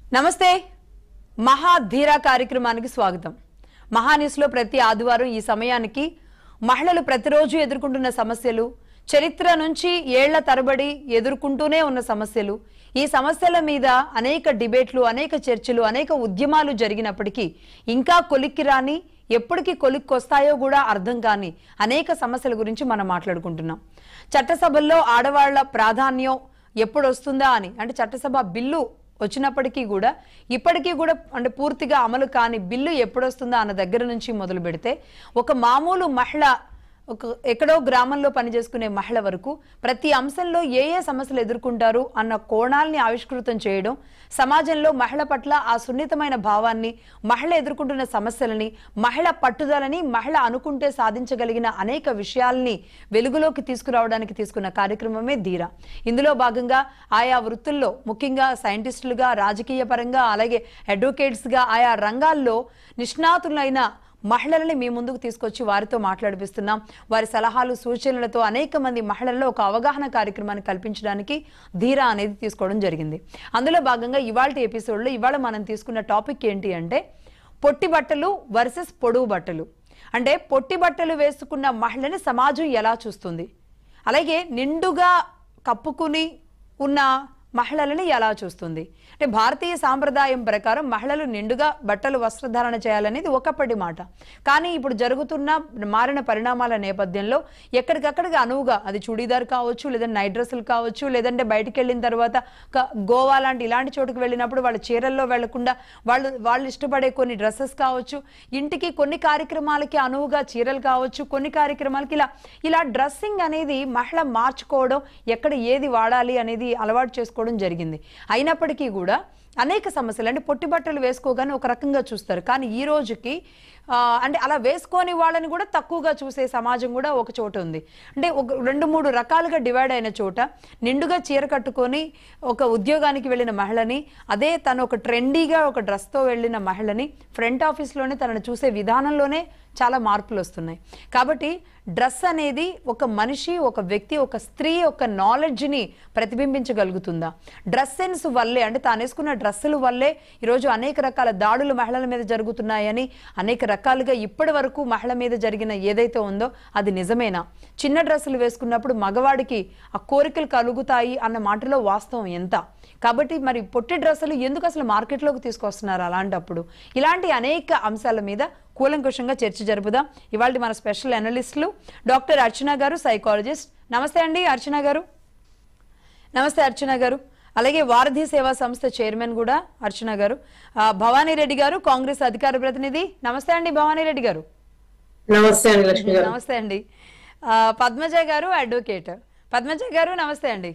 నమస్తే మహా ధీరా కార్యక్రమానికి స్వాగతం మహాన్యూస్లో ప్రతి ఆదివారం ఈ సమయానికి మహిళలు ప్రతిరోజు ఎదుర్కొంటున్న సమస్యలు చరిత్ర నుంచి ఏళ్ల తరబడి ఎదుర్కొంటూనే ఉన్న సమస్యలు ఈ సమస్యల మీద అనేక డిబేట్లు అనేక చర్చలు అనేక ఉద్యమాలు జరిగినప్పటికీ ఇంకా కొలిక్కి రాని ఎప్పటికి కొలిక్కి వస్తాయో కూడా అర్థం కాని అనేక సమస్యల గురించి మనం మాట్లాడుకుంటున్నాం చట్టసభల్లో ఆడవాళ్ల ప్రాధాన్యం ఎప్పుడు వస్తుందా అని అంటే చట్టసభ బిల్లు వచ్చినప్పటికీ కూడా ఇప్పటికీ కూడా అంటే పూర్తిగా అమలు కాని బిల్లు ఎప్పుడు వస్తుందా అన్న దగ్గర నుంచి మొదలు పెడితే ఒక మామూలు మహిళ ఒక ఎక్కడో గ్రామంలో పనిచేసుకునే మహిళ వరకు ప్రతి అంశంలో ఏ ఏ సమస్యలు ఎదుర్కొంటారు అన్న కోణాల్ని ఆవిష్కృతం చేయడం సమాజంలో మహిళ పట్ల ఆ సున్నితమైన భావాన్ని మహిళ ఎదుర్కొంటున్న సమస్యలని మహిళ పట్టుదలని మహిళ అనుకుంటే సాధించగలిగిన అనేక విషయాల్ని వెలుగులోకి తీసుకురావడానికి తీసుకున్న కార్యక్రమమే ధీర ఇందులో భాగంగా ఆయా వృత్తుల్లో ముఖ్యంగా సైంటిస్టులుగా రాజకీయ పరంగా అలాగే అడ్వకేట్స్గా ఆయా రంగాల్లో నిష్ణాతులైన మహిళలని మీ ముందుకు తీసుకొచ్చి వారితో మాట్లాడిపిస్తున్నాం వారి సలహాలు సూచనలతో అనేక మంది మహిళల్లో ఒక అవగాహన కార్యక్రమాన్ని కల్పించడానికి ధీరా అనేది తీసుకోవడం జరిగింది అందులో భాగంగా ఇవాళ ఎపిసోడ్లో ఇవాళ మనం తీసుకున్న టాపిక్ ఏంటి అంటే పొట్టి బట్టలు వర్సెస్ పొడువు బట్టలు అంటే పొట్టి బట్టలు వేసుకున్న మహిళని సమాజం ఎలా చూస్తుంది అలాగే నిండుగా కప్పుకుని ఉన్న మహిళలని ఎలా చూస్తుంది అంటే భారతీయ సాంప్రదాయం ప్రకారం మహిళలు నిండుగా బట్టలు వస్త్రధారణ చేయాలనేది ఒకప్పటి మాట కానీ ఇప్పుడు జరుగుతున్న మారిన పరిణామాల నేపథ్యంలో ఎక్కడికక్కడికి అనువుగా అది చుడీదార్ కావచ్చు లేదంటే నైట్ డ్రెస్సులు కావచ్చు లేదంటే బయటికి వెళ్ళిన తర్వాత క- గోవా లాంటి ఇలాంటి చోటుకు వెళ్ళినప్పుడు వాళ్ళు చీరల్లో వెళ్లకుండా వాళ్ళు వాళ్ళు ఇష్టపడే కొన్ని డ్రెస్సెస్ కావచ్చు ఇంటికి కొన్ని కార్యక్రమాలకి అనువుగా చీరలు కావచ్చు కొన్ని కార్యక్రమాలకి ఇలా ఇలా డ్రెస్సింగ్ అనేది మహిళ మార్చుకోవడం ఎక్కడ ఏది వాడాలి అనేది అలవాటు చేసుకోవడం జరిగింది అయినప్పటికీ కూడా అనేక సమస్యలు అంటే పొట్టి బట్టలు వేసుకోగానే ఒక రకంగా చూస్తారు కానీ ఈ రోజుకి ఆ, అంటే అలా వేసుకోని వాళ్ళని కూడా తక్కువగా చూసే సమాజం కూడా ఒక చోట ఉంది అంటే ఒక రెండు మూడు రకాలుగా డివైడ్ అయిన చోట నిండుగా చీర కట్టుకొని ఒక ఉద్యోగానికి వెళ్ళిన మహిళని అదే తను ఒక ట్రెండీగా ఒక డ్రెస్తో వెళ్ళిన మహిళని ఫ్రంట్ ఆఫీస్లోనే తనను చూసే విధానంలోనే చాలా మార్పులు వస్తున్నాయి కాబట్టి డ్రెస్ అనేది ఒక మనిషి ఒక వ్యక్తి ఒక స్త్రీ ఒక నాలెడ్జ్ని ప్రతిబింబించగలుగుతుందా డ్రెస్ సెన్స్ వల్లే అంటే తాను వేసుకున్న డ్రెస్సుల వల్లే ఈరోజు అనేక రకాల దాడులు మహిళల మీద జరుగుతున్నాయని అనేక రకాలుగా ఇప్పటి వరకు మహిళ మీద జరిగిన ఏదైతే ఉందో అది నిజమేనా చిన్న డ్రెస్సులు వేసుకున్నప్పుడు మగవాడికి ఆ కోరికలు కలుగుతాయి అన్న మాటలో వాస్తవం ఎంత కాబట్టి మరి పొట్టి డ్రెస్సులు ఎందుకు అసలు మార్కెట్లోకి తీసుకొస్తున్నారు అలాంటప్పుడు ఇలాంటి అనేక అంశాల మీద కూలంకుషంగా చర్చ జరుపుదాం ఇవాళ మన స్పెషల్ అనలిస్టులు డాక్టర్ అర్చన గారు సైకాలజిస్ట్ నమస్తే అండి అర్చన గారు నమస్తే అర్చన గారు అలాగే వారధి సేవా సంస్థ చైర్మన్ కూడా అర్చన గారు ఆ, భవానీ రెడ్డి గారు కాంగ్రెస్ అధికార ప్రతినిధి నమస్తే అండి భవానీ రెడ్డి గారు నమస్తే అండి లక్ష్మి గారు నమస్తే అండి ఆ, పద్మజ గారు అడ్వకేట్ పద్మజ గారు నమస్తే అండి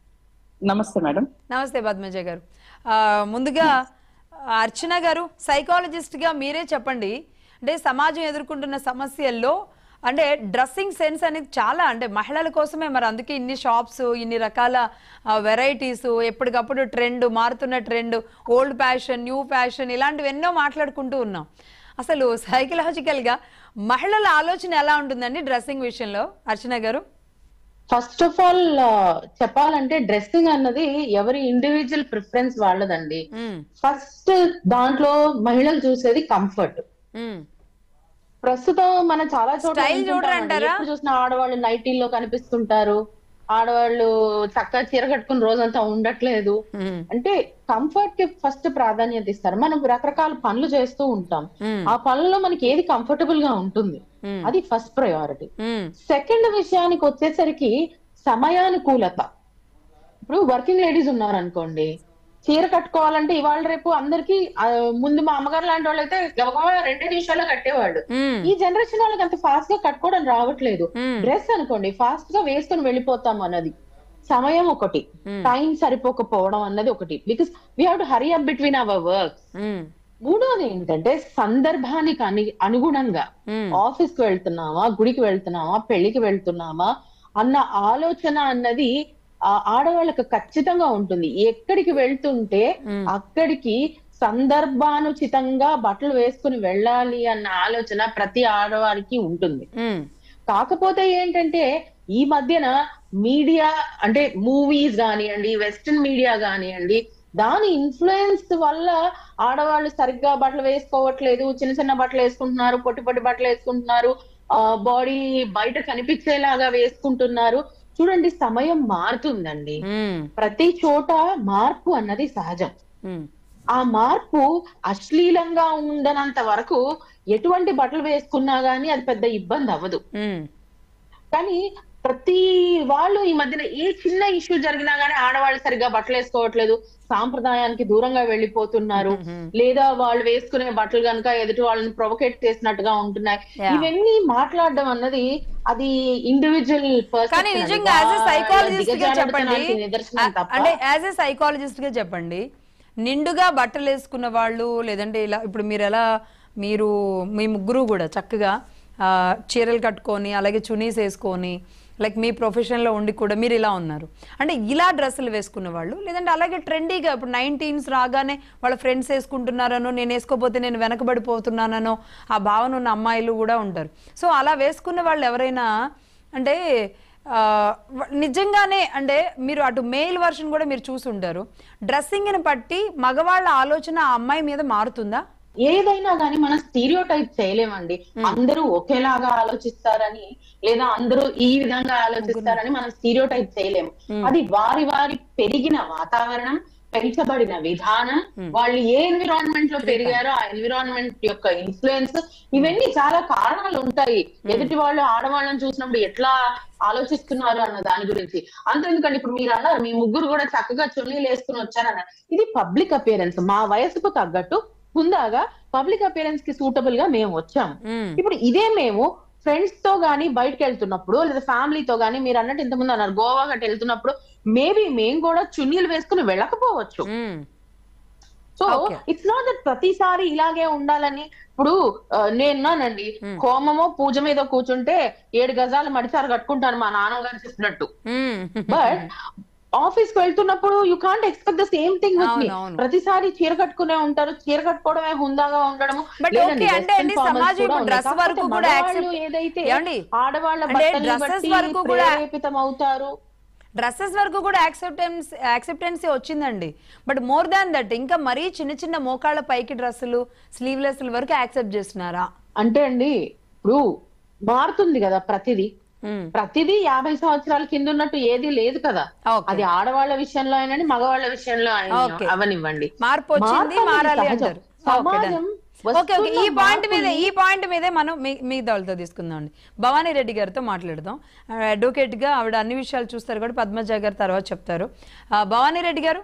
నమస్తే మేడం నమస్తే పద్మజ గారు ఆ, ముందుగా ఆ, అర్చన గారు సైకాలజిస్ట్ గా మీరే చెప్పండి అంటే సమాజం ఎదుర్కొంటున్న సమస్యల్లో అంటే డ్రెస్సింగ్ సెన్స్ అనేది చాలా అంటే మహిళల కోసమే మరి అందుకే ఇన్ని షాప్స్ ఇన్ని రకాల వెరైటీస్ ఎప్పటికప్పుడు ట్రెండ్ మారుతున్న trend old fashion new fashion ఇలాంటివి ఎన్నో మాట్లాడుకుంటూ ఉన్నాం అసలు సైకలాజికల్ గా మహిళల ఆలోచన ఎలా ఉంటుందండి డ్రెస్సింగ్ విషయంలో Archana garu first of all చెప్పాలంటే డ్రెస్సింగ్ అన్నది ఎవరి ఇండివిజువల్ ప్రిఫరెన్స్ వాళ్ళదండి ఉమ్, ఫస్ట్ దాంట్లో మహిళలు చూసేది కంఫర్ట్ ఉమ్, ప్రస్తుతం మనం చాలా చోట్ల Style వింటుంటామండి. చూడరంటారా? ఎప్పుడు చూసినా ఆడవాళ్ళు నైటీల్లో కనిపిస్తుంటారు ఆడవాళ్ళు చక్కగా చీర కట్టుకుని రోజంతా ఉండట్లేదు ఉమ్, అంటే కంఫర్ట్ కి ఫస్ట్ ప్రాధాన్యత ఇస్తారు మనం రకరకాల పనులు చేస్తూ ఉంటాం ఉమ్, ఆ పనుల్లో మనకి ఏది కంఫర్టబుల్ గా ఉంటుంది ఉమ్, అది ఫస్ట్ ప్రయారిటీ ఉమ్, సెకండ్ విషయానికి వచ్చేసరికి సమయానుకూలత ఇప్పుడు వర్కింగ్ లేడీస్ ఉన్నారనుకోండి చీర కట్టుకోవాలంటే ఇవాళ రేపు అందరికి ముందు మా అమ్మగారు లాంటి వాళ్ళు అయితే గబగబా రెండే నిమిషాల్లో కట్టేవాళ్ళు ఉమ్, ఈ జనరేషన్ వాళ్ళకి అంత ఫాస్ట్ గా కట్టుకోవడం రావట్లేదు ఉమ్, డ్రెస్ అనుకోండి ఫాస్ట్ గా వేసుకొని వెళ్ళిపోతాం అన్నది సమయం ఒకటి Hmm. టైం సరిపోకపోవడం అన్నది ఒకటి because we have to hurry up between our work um, మూడోది ఏంటంటే సందర్భానికి అను అనుగుణంగా ఉమ్, ఆఫీస్ కి వెళ్తున్నామా గుడికి వెళ్తున్నామా పెళ్లికి వెళ్తున్నామా అన్న ఆలోచన అన్నది ఆ ఆడవాళ్ళకి ఖచ్చితంగా ఉంటుంది ఎక్కడికి వెళ్తుంటే ఉమ్, అక్కడికి సందర్భానుచితంగా బట్టలు వేసుకుని వెళ్ళాలి అన్న ఆలోచన ప్రతి ఆడవారికి ఉంటుంది ఉమ్, కాకపోతే ఏంటంటే ఈ మధ్యన మీడియా అంటే మూవీస్ కానివ్వండి వెస్టర్న్ మీడియా కానివ్వండి దాని ఇన్ఫ్లుయెన్స్ వల్ల ఆడవాళ్ళు సరిగ్గా బట్టలు వేసుకోవట్లేదు చిన్న చిన్న బట్టలు వేసుకుంటున్నారు పొట్టి పొట్టి బట్టలు వేసుకుంటున్నారు బాడీ బయట కనిపించేలాగా వేసుకుంటున్నారు చూడండి సమయం మారుతుందండి ఉమ్, ప్రతి చోట మార్పు అన్నది సహజం ఉమ్, ఆ మార్పు అశ్లీలంగా ఉండనంత వరకు ఎటువంటి బట్టలు వేసుకున్నా గానీ అది పెద్ద ఇబ్బంది అవ్వదు ఉమ్, కానీ ప్రతి వాళ్ళు ఈ మధ్యన ఏ చిన్న ఇష్యూ జరిగినా గానీ ఆడవాళ్ళు సరిగ్గా బట్టలు వేసుకోవట్లేదు సాంప్రదాయానికి దూరంగా వెళ్ళిపోతున్నారు లేదా వాళ్ళు వేసుకునే బట్టలు కనుక ఎదుటి వాళ్ళని ప్రొవకేట్ చేసినట్టుగా ఉంటున్నాయి Yeah. ఇవన్నీ మాట్లాడడం అన్నది అది ఇండివిజువల్ కానీ నిజంగా యాజ్ ఎ సైకాలజిస్ట్ గా చెప్పండి నిదర్శనం తప్ప అంటే యాజ్ ఎ సైకాలజిస్ట్ గా చెప్పండి నిండుగా బట్టలు వేసుకున్న వాళ్ళు లేదంటే ఇలా ఇప్పుడు మీరు ఎలా మీరు మీ ముగ్గురు కూడా చక్కగా ఆ, చీరలు కట్టుకొని అలాగే చునీస్ వేసుకొని లైక్ మీ ప్రొఫెషన్లో ఉండి కూడా మీరు ఇలా ఉన్నారు అంటే ఇలా డ్రెస్సులు వేసుకున్న వాళ్ళు లేదంటే అలాగే ట్రెండీగా ఇప్పుడు నైన్టీన్స్ రాగానే వాళ్ళ ఫ్రెండ్స్ వేసుకుంటున్నారనో నేను వేసుకోపోతే నేను వెనకబడిపోతున్నాననో ఆ భావన ఉన్న అమ్మాయిలు కూడా ఉంటారు సో అలా వేసుకున్న వాళ్ళు ఎవరైనా అంటే ఆ, వ- నిజంగానే అంటే మీరు అటు మెయిల్ వర్షన్ కూడా మీరు చూసి ఉంటారు డ్రెస్సింగ్ని బట్టి మగవాళ్ళ ఆలోచన ఆ అమ్మాయి మీద మారుతుందా ఏదైనా కానీ మనం స్టీరియో టైప్ చేయలేమండి అందరూ ఒకేలాగా ఆలోచిస్తారని లేదా అందరూ ఈ విధంగా ఆలోచిస్తారని మనం స్టీరియో టైప్ చేయలేము అది వారి వారి పెరిగిన వాతావరణం పెంచబడిన విధానం వాళ్ళు ఏ ఎన్విరాన్మెంట్ లో పెరిగారో ఆ ఎన్విరాన్మెంట్ యొక్క ఇన్ఫ్లుయెన్స్ ఇవన్నీ చాలా కారణాలు ఉంటాయి ఎదుటి వాళ్ళు ఆడవాళ్ళని చూసినప్పుడు ఎట్లా ఆలోచిస్తున్నారు అన్న దాని గురించి అంతెందుకండి ఇప్పుడు మీరు అన్నారు మీ ముగ్గురు కూడా చక్కగా చున్నీలు వేసుకుని వచ్చారన్నారు ఇది పబ్లిక్ అపియరెన్స్ మా వయసుకు తగ్గట్టు హుందాగా పబ్లిక్ అపియరెన్స్ కి సూటబుల్ గా మేము వచ్చాము మ్మ్. ఇప్పుడు ఇదే మేము ఫ్రెండ్స్ తో గానీ బయటకు వెళ్తున్నప్పుడు లేదా ఫ్యామిలీతో గానీ మీరు అన్నట్టు ఇంతకుముందు అన్నారు గోవా గట్ట వెళ్తున్నప్పుడు మేబీ మేము కూడా చున్నీలు వేసుకుని వెళ్ళకపోవచ్చు మ్మ్. So Okay. It's not that ప్రతిసారి ఇలాగే ఉండాలని ఇప్పుడు ఆ, నేనున్నానండి హోమమో పూజ మీద కూర్చుంటే ఏడు గజాలు మడిచారు కట్టుకుంటాను మా నాన్నగారు చెప్పినట్టు మ్మ్. బట్ ఆఫీస్ కి వెళ్తున్నప్పుడు you can't expect the same thing with me అవును, అవును. ప్రతిసారి చీర కట్టుకునే ఉంటారు చీర కట్టుకోవడమే హుందాగా ఉండడము But లేదండి, okay అంటే western అండి, formals సమాజం కూడా ఇప్పుడు ఉన్నాయి. dress కాకపోతే వరకు కూడా మగవాళ్ళు accept- ఏదైతే ఏమండి? ఆడవాళ్ళ అంటే బట్టల్ని dresses బట్టి వరకు కూడా- ప్రేరేపితం అవుతారు డ్రెస్సెస్ వరకు కూడా యాక్సెప్టెన్స్ యాక్సెప్టెన్సీ వచ్చిందండి బట్ మోర్ దాన్ దట్ ఇంకా మరీ చిన్న చిన్న మోకాళ్ళ పైకి డ్రెస్సులు స్లీవ్లెస్ వరకు యాక్సెప్ట్ చేస్తున్నారా అంటే అండి ఇప్పుడు మారుతుంది కదా ప్రతిదీ మ్మ్. ప్రతిదీ యాభై సంవత్సరాల కింద ఉన్నట్టు ఏది లేదు కదా Okay. అది ఆడవాళ్ళ విషయంలో అయినా మగవాళ్ళ విషయంలో అయినా Okay. అవనివ్వండి మార్పు వచ్చింది మార్పు అనేది మారాలి సహజం. అంటారు సమాజం ఓకే ఓకే ఈ వస్తున్న పాయింట్ మీద మార్పుని- ఈ పాయింట్ మీదే మనం మీ- మిగతా వాళ్ళతో తీసుకుందాం అండి భవానీ రెడ్డి గారితో మాట్లాడదాం అడ్వకేట్ గా ఆవిడ అన్ని విషయాలు చూస్తారు కూడా పద్మజ గారు తర్వాత చెప్తారు ఆ, భవానీ రెడ్డి గారు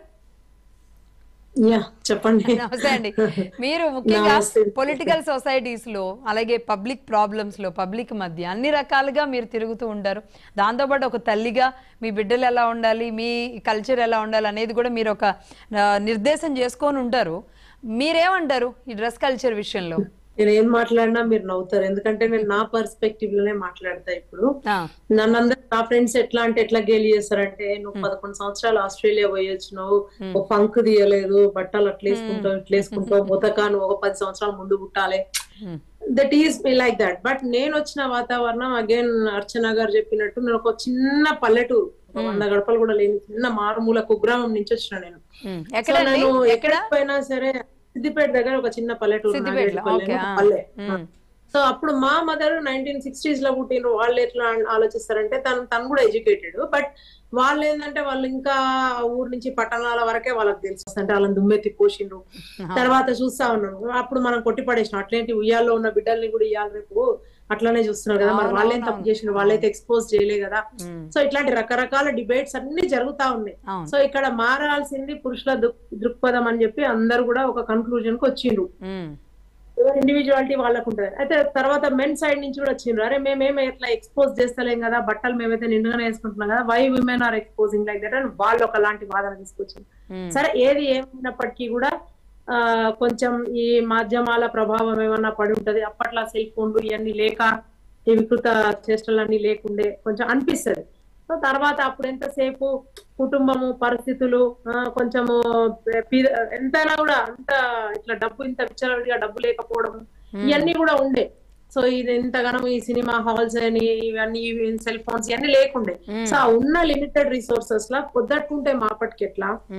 యా చెప్పండి నమస్తే అండి మీరు ముఖ్యంగా నమస్తే. పొలిటికల్ సొసైటీస్ లో అలాగే పబ్లిక్ ప్రాబ్లమ్స్ లో పబ్లిక్ మధ్య అన్ని రకాలుగా మీరు తిరుగుతూ ఉంటారు దాంతోపాటు ఒక తల్లిగా మీ బిడ్డలు ఎలా ఉండాలి మీ కల్చర్ ఎలా ఉండాలి అనేది కూడా మీరు ఒక ఆ, నిర్దేశం చేసుకొని ఉంటారు మీరేమంటారు ఈ డ్రెస్ కల్చర్ విషయంలో నేను ఏం మాట్లాడినా మీరు నవ్వుతారు ఎందుకంటే నేను నా పర్స్పెక్టివ్ లోనే మాట్లాడతా ఇప్పుడు ఆ, నన్ను అందరు నా ఫ్రెండ్స్ ఎట్లా అంటే ఎట్లా గేలి చేస్తారంటే నువ్వు పదకొండు సంవత్సరాలు ఆస్ట్రేలియా పోయి వచ్చినావు ఒక ఫంక్ తీయలేదు బట్టలు అట్లా వేసుకుంటావు ఇట్లా వేసుకుంటావు ముతక నువ్వు ఒక పది సంవత్సరాల ముందు పుట్టాలి Hmm. That is me like that but నేను వచ్చిన వాతావరణం అగైన్ అర్చన గారు చెప్పినట్టు నేను ఒక చిన్న పల్లెటూరు ఒక వంద గడపలు కూడా లేని చిన్న మారుమూల కుగ్రామం నుంచి వచ్చిన నేను ఉమ్, సో ఎక్కడండి నేను ఎక్కడ ఎక్కడికి పోయినా సరే సిద్దిపేట దగ్గర ఒక చిన్న పల్లెటూరు సిద్దిపేటలో నాగేడుపల్లి ఓకే అని ఒక ఆ. పల్లె ఉమ్, సో అప్పుడు మా మదర్ నైన్టీన్ సిక్స్టీస్ లో పుట్టిన వాళ్ళు ఎట్లా ఆలోచిస్తారంటే తను తను కూడా ఎడ్యుకేటెడ్ బట్ వాళ్ళు ఏంటంటే వాళ్ళు ఇంకా ఊరు నుంచి పట్టణాల వరకే వాళ్ళకి తెలుసు అంటే వాళ్ళని దుమ్మెత్తి పోసిండ్రు తర్వాత చూస్తా ఉన్నాం అప్పుడు మనం కొట్టి పడేసినాం అట్లాంటి ఉయ్యాల్లో ఉన్న బిడ్డల్ని కూడా ఇయ్యాలి రేపు అట్లానే చూస్తున్నారు కదా మరి వాళ్ళేం తప్పు చేసిండ్రు వాళ్ళైతే ఎక్స్పోజ్ చేయలే కదా ఉమ్, సో ఇట్లాంటి రకరకాల డిబేట్స్ అన్ని జరుగుతా ఉన్నాయి అవును సో ఇక్కడ మారాల్సింది పురుషుల దృక్- దృక్పథం అని చెప్పి అందరు కూడా ఒక కన్క్లూజన్ కి వచ్చిండ్రు ఉమ్, ఇండివిజువాలిటీ వాళ్ళకు ఉంటుంది అయితే తర్వాత మెన్ సైడ్ నుంచి కూడా వచ్చిండ్రు అరే మేమేమి ఎట్లా ఎక్స్పోజ్ చేస్తలేం కదా బట్టలు మేమైతే నిండుగానే వేసుకుంటున్నాం కదా why women are exposing like that అని వాళ్ళు ఒకలాంటి వాదన తీసుకొచ్చింది ఉమ్, సరే ఏది ఏమైనప్పటికీ కూడా ఆ కొంచెం ఈ మాధ్యమాల ప్రభావం ఏమన్నా పడి ఉంటది అప్పట్లో సెల్ ఫోన్లు ఇవన్నీ లేక ఈ వికృత చేష్టలన్నీ లేకుండే కొంచెం అనిపిస్తది సో తర్వాత అప్పుడు ఎంతసేపు కుటుంబము పరిస్థితులు ఆ, కొంచెము పీ- ఎంతైనా కూడా అంత ఇట్లా డబ్బు ఇంత విచ్చలవిడిగా డబ్బు లేకపోవడం ఇవన్నీ కూడా ఉండే సో ఇది ఇంతగానం ఈ సినిమా హాల్స్ అని ఇవన్నీ సెల్ ఫోన్స్ ఇవన్నీ లేకుండే Hmm. సో ఆ ఉన్న లిమిటెడ్ రిసోర్సెస్ లా పొద్దట్టుకుంటే మాపటికి ఎట్లా ఉమ్,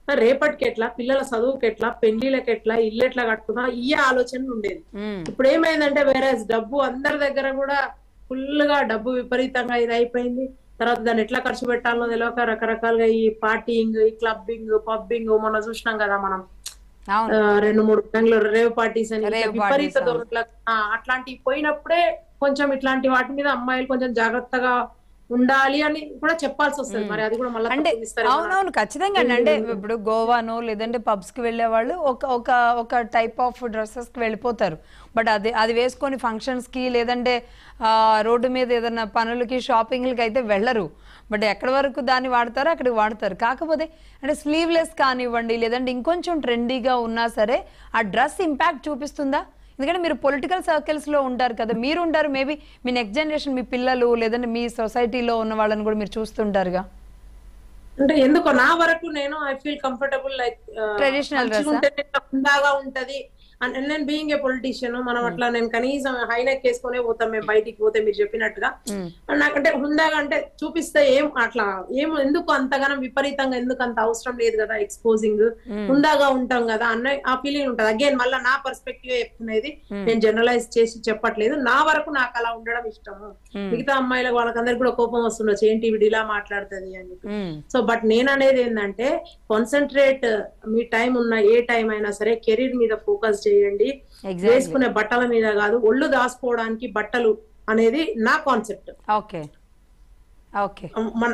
రేపటికి ఎట్లా పిల్లల చదువుకి ఎట్లా పెళ్లిళ్ళకి ఎట్లా ఇల్లు ఎట్లా కట్టుకున్నా ఈ ఆలోచన ఉండేది ఉమ్, ఇప్పుడు ఏమైందంటే వేరే డబ్బు అందరి దగ్గర కూడా ఫుల్ గా డబ్బు విపరీతంగా ఇది అయిపోయింది తర్వాత దాన్ని ఎట్లా ఖర్చు పెట్టాలో తెలియక రకరకాలుగా ఈ పార్టీయింగ్ ఈ క్లబ్బింగ్ పబ్బింగ్ మొన్న చూసినాం కదా మనం అవును ఆ, రెండు మూడు బెంగళూరు రేవ్ పార్టీస్ అని ఇట్లా రేవ్ విపరీత parties, అవును. దొంగల అట్లాంటివి పోయినప్పుడే కొంచెం ఇట్లాంటి వాటి మీద అమ్మాయిలు కొంచెం జాగ్రత్తగా ఉండాలి అని కూడా చెప్పాల్సి వస్తుంది మరి అది కూడా మళ్ళీ అంటే అవునవును ఖచ్చితంగా అండి అంటే ఇప్పుడు గోవానో లేదంటే పబ్స్ కి వెళ్ళే వాళ్ళు ఒక ఒక ఒక టైప్ ఆఫ్ డ్రెస్సెస్ కి వెళ్ళిపోతారు బట్ అది అది వేసుకొని ఫంక్షన్స్ కి లేదంటే ఆ, రోడ్డు మీద ఏదైనా పనులకి షాపింగ్లకి అయితే వెళ్ళరు బట్ ఎక్కడి వరకు దాన్ని వాడతారో అక్కడికి వాడతారు కాకపోతే అంటే స్లీవ్లెస్ కానివ్వండి లేదంటే ఇంకొంచెం ట్రెండీగా ఉన్నా సరే ఆ డ్రెస్ ఇంపాక్ట్ చూపిస్తుందా ఎందుకంటే మీరు పొలిటికల్ సర్కిల్స్ లో ఉంటారు కదా మీరు ఉంటారు మేబీ మీ నెక్స్ట్ జనరేషన్ మీ పిల్లలు లేదంటే మీ సొసైటీలో ఉన్న వాళ్ళని కూడా మీరు చూస్తుంటారుగా అంటే ఎందుకో నా వరకు నేను I feel comfortable like Traditional dress ఆ? ఉందాగా ఉంటది అండ్ నేను బీయింగ్ ఏ పొలిటీషియన్ మనం అట్లా నేను కనీసం హై నెక్ వేసుకునే పోతాం మేము బయటికి పోతే మీరు చెప్పినట్టుగా మ్మ్. అండ్ నాకంటే హుందాగా అంటే చూపిస్తే ఏం అట్లా ఏం ఎందుకు అంతగానం విపరీతంగా ఎందుకు అంత అవసరం లేదు కదా ఎక్స్పోజింగ్ హుందాగా ఉంటాం కదా అన్న ఆ ఫీలింగ్ ఉంటది అగైన్ మళ్ళీ నా పర్స్పెక్టివ్ చెప్తున్నది నేను జనరలైజ్ చేసి చెప్పట్లేదు నా వరకు నాకు అలా ఉండడం ఇష్టము మిగతా అమ్మాయిలకు వాళ్ళకందరికి కూడా కోపం వస్తుండొచ్చు ఏంటి వీడు ఇలా మాట్లాడుతుంది అని చెప్పి మ్మ్. సో బట్ నేను అనేది ఏంటంటే కాన్సన్ట్రేట్ మీ టైం ఉన్న ఏ టైం అయినా సరే కెరీర్ మీద ఫోకస్ చేయండి Exactly. వేసుకునే బట్టల మీద కాదు ఒళ్ళు దాచుకోవడానికి బట్టలు అనేది నా కాన్సెప్ట్ ఓకే ఓకే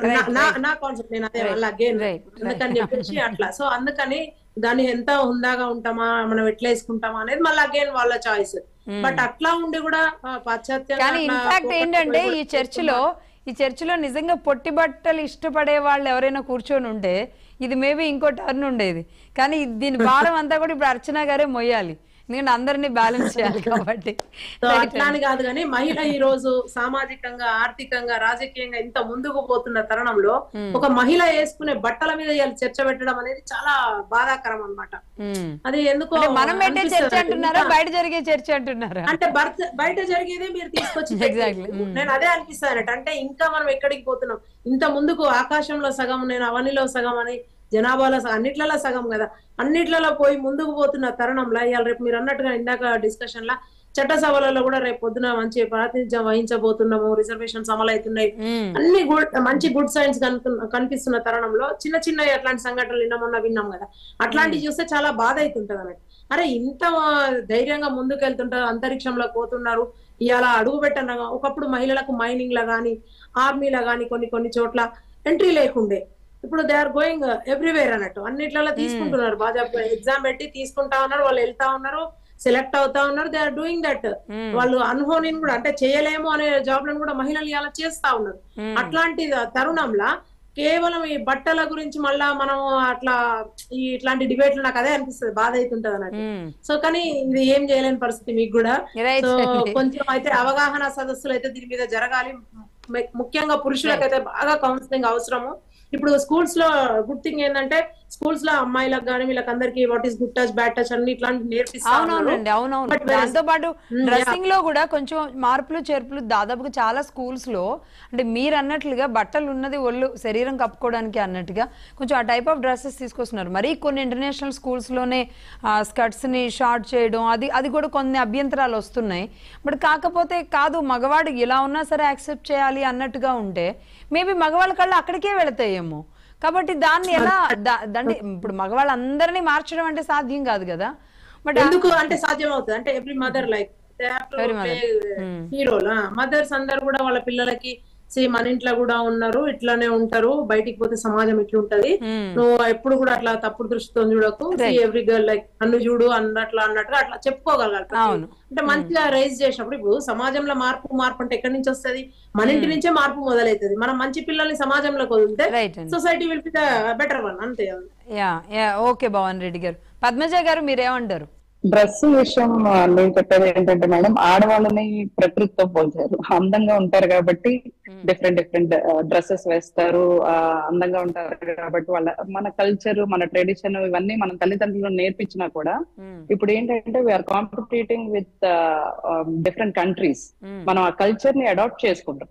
నా కాన్సెప్ట్ నేను అదే వల్ల అగైన్ Right, అందుకని చెప్పేసి అట్లా సో అందుకని దాన్ని ఎంత హుందాగా ఉంటామా మనం ఎట్లా వేసుకుంటామా అనేది మళ్ళీ అగైన్ వాళ్ళ చాయిస్ బట్ అట్లా ఉండి కూడా ఆ, పాశ్చాత్యంగా కానీ అట్లా ఇన్ఫాక్ట్ focus ఏంటంటే పోయి ఈ చర్చిలో ఈ చర్చిలో నిజంగా పొట్టి బట్టలు ఇష్టపడే వాళ్ళు ఎవరైనా కూర్చొని ఉంటే ఇది మేబీ ఇంకో టర్న్ ఉండేది కానీ ఇది- దీని భారం అంతా కూడా ఇప్పుడు అర్చన గారే మొయ్యాలి ఎందుకంటే అందరినీ బ్యాలెన్స్ చేయాలి కాబట్టి సో అట్లా అని కాదు కానీ మహిళ ఈ రోజు సామాజికంగా ఆర్థికంగా రాజకీయంగా ఇంత ముందుకు పోతున్న తరుణంలో ఒక మహిళ వేసుకునే బట్టల మీద ఇవాళ చర్చ పెట్టడం అనేది చాలా బాధాకరం అన్నమాట మ్మ్. అది ఎందుకో అంటే మనం పెట్టే అనిపిస్తది చర్చ నాకు. అంటున్నారా ఇంకా- బయట జరిగే చర్చ అంటున్నారా అంటే భర్త బయట జరిగేదే మీరు తీసుకొచ్చి Exactly. పెట్టారు. నేను అదే అనిపిస్తాను అన్నట్టు. అంటే ఇంకా మనం ఎక్కడికి పోతున్నాం ఇంత ముందుకు ఆకాశంలో సగం నేను అవనిలో సగం అని జనాభాలో సగం అన్నిట్లలో సగం కదా అన్నిట్లలో పోయి ముందుకు పోతున్న తరుణంలో ఇవాళ రేపు మీరు అన్నట్టుగా ఇందాక డిస్కషన్ లా చట్టసభలలో కూడా రేపు పొద్దున మంచి ప్రాతినిధ్యం వహించబోతున్నాము రిజర్వేషన్స్ అమలు అవుతున్నాయి మ్మ్. అన్ని గుడ్ మంచి గుడ్ సైన్స్ కనిపిస్తున్న తరుణంలో చిన్న చిన్న అట్లాంటి సంఘటనలు నిన్న మొన్న విన్నాం కదా అట్లాంటివి చూస్తే చాలా బాధ అవుతుంటది అన్నట్టు అరే ఇంత ధైర్యంగా ముందుకు వెళ్తుంటారు అంతరిక్షంలో పోతున్నారు ఇవాళ అడుగు పెట్టనగా ఒకప్పుడు మహిళలకు మైనింగ్ లా గానీ ఆర్మీలో గానీ కొన్ని కొన్ని చోట్ల ఎంట్రీ లేకుండే ఇప్పుడు దే ఆర్ గోయింగ్ ఎవ్రీవేర్ అన్నట్టు అన్నిట్లలో తీసుకుంటున్నారు బాగా ఎగ్జామ్ పెట్టి తీసుకుంటా ఉన్నారు వాళ్ళు వెళ్తా ఉన్నారు సెలెక్ట్ అవుతా ఉన్నారు దే ఆర్ డూయింగ్ దట్ వాళ్ళు అన్హోని కూడా అంటే చేయలేము అనే జాబ్ లను కూడా మహిళలు ఇలా చేస్తా ఉన్నారు అట్లాంటి తరుణంలా కేవలం ఈ బట్టల గురించి మళ్ళా మనం అట్లా ఈ ఇట్లాంటి డిబేట్లు నాకు అదే అనిపిస్తుంది బాధ అవుతుంటది అన్నట్టు మ్మ్. సో కానీ ఇది ఏం చేయలేని పరిస్థితి మీకు కూడా Right, సో అండి. కొంచెం అయితే అవగాహన సదస్సులు అయితే దీని మీద జరగాలి ము- ముఖ్యంగా పురుషులకైతే బాగా కౌన్సిలింగ్ అవసరము ఇప్పుడు స్కూల్స్ లో గుడ్ థింగ్ ఏంటంటే స్కూల్స్ లో అమ్మాయిలకు కానీ వీళ్ళకందరికి what is good touch bad touch అన్ని ఇట్లాంటి నేర్పిస్తా ఉన్నారు. అవునవునండి అవునవును But whereas- దాంతో పాటు Mm, డ్రెస్సింగ్ లో కూడా కొంచెం మార్పులు చేర్పులు దాదాపుగా చాలా స్కూల్స్ లో అంటే మీరు అన్నట్లుగా బట్టలు ఉన్నది ఒళ్ళు శరీరం కప్పుకోవడానికి అన్నట్టుగా కొంచెం ఆ టైప్ ఆఫ్ డ్రెస్సెస్ తీసుకొస్తున్నారు మరి కొన్ని ఇంటర్నేషనల్ స్కూల్స్ లోనే స్కర్ట్స్ ని షార్ట్ చేయడం అది అది కూడా కొన్ని అభ్యంతరాలు వస్తున్నాయి బట్ కాకపోతే కాదు మగవాడు ఎలా ఉన్నా సరే యాక్సెప్ట్ చేయాలి అన్నట్టుగా ఉంటే మేబీ మగవాళ్ళ కళ్ళు అక్కడికే వెళతాయేమో కాబట్టి దాన్ని ఎలా దా- దాన్ని ఇప్పుడు మగవాళ్ళందరినీ మార్చడం అంటే సాధ్యం కాదు కదా బట్ ఎందుకు అంటే సాధ్యం అవుతుంది అంటే every mother like Every mother. Hmm. Hero mothers అందరు కూడా వాళ్ళ పిల్లలకి సే మన ఇంట్లో కూడా ఉన్నారు ఇట్లానే ఉంటారు బయటికి పోతే సమాజం ఇట్లుంటది Hmm. నువ్వు ఎప్పుడు కూడా అట్లా తప్పుడు దృష్టితో చూడకు Right. ఎవ్రీ గర్ల్ లైక్ నన్ను చూడు అన్నట్లు అన్నట్టుగా అట్లా చెప్పుకోగలగాలి ప్రతి- అవును. అంటే మంచిగా రైజ్ చేసినప్పుడు ఇప్పుడు సమాజంలో మార్పు మార్పు అంటే ఎక్కడి నుంచి వస్తది మన ఇంటి నుంచే మార్పు మొదలవుతుంది మనం మంచి పిల్లల్ని సమాజంలోకి వదిలితే రైట్ అండి society will be the better one అంతే yeah yeah okay Bhavan Reddy garu Padmaja గారు మీరేమంటారు డ్రెస్ విషయం ఆ, నేను చెప్పేది ఏంటంటే మేడం ఆడవాళ్ళని ప్రకృతితో పోల్చారు అందంగా ఉంటారు కాబట్టి డిఫరెంట్ డిఫరెంట్ డ్రెస్సెస్ వేస్తారు ఆ, అందంగా ఉంటారు కాబట్టి వాళ్ళ మన కల్చర్ మన ట్రెడిషన్ ఇవన్నీ మన తల్లిదండ్రులు నేర్పించినా కూడా ఇప్పుడు ఏంటంటే we're competing with different countries మనం ఆ కల్చర్ ని అడాప్ట్ చేసుకుంటున్నాం